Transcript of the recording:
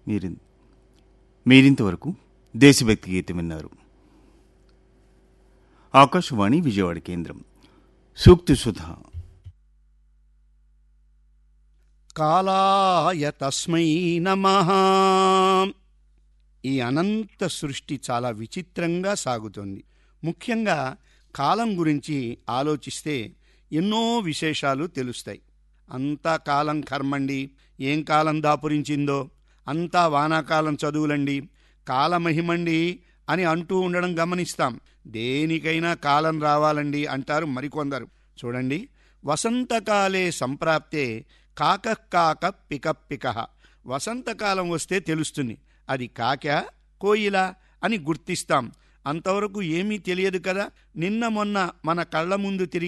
మీరు మీరింతవరకు దేశభక్తి గీతం విన్నారు ఆకాశవాణి విజయవాడ కేంద్రం సూక్తి సుధా కాలాయ తస్మై నమ ఈ అనంత సృష్టి చాలా విచిత్రంగా సాగుతోంది ముఖ్యంగా కాలం గురించి ఆలోచిస్తే ఎన్నో విశేషాలు తెలుస్తాయి అంతా కాలం కర్మండి ఏం కాలం దాపురించిందో అంతా వానాకాలం చదువులండి కాలమహిమండి అని అంటూ ఉండడం గమనిస్తాం దేనికైనా కాలం రావాలండి అంటారు మరికొందరు చూడండి వసంతకాలే సంప్రాప్తే కాక కాక పిక పిక వసంతకాలం వస్తే తెలుస్తుంది అది కాక కోయిలా అని గుర్తిస్తాం అంతవరకు ఏమీ తెలియదు కదా నిన్న మొన్న మన కళ్ళ ముందు తిరిగి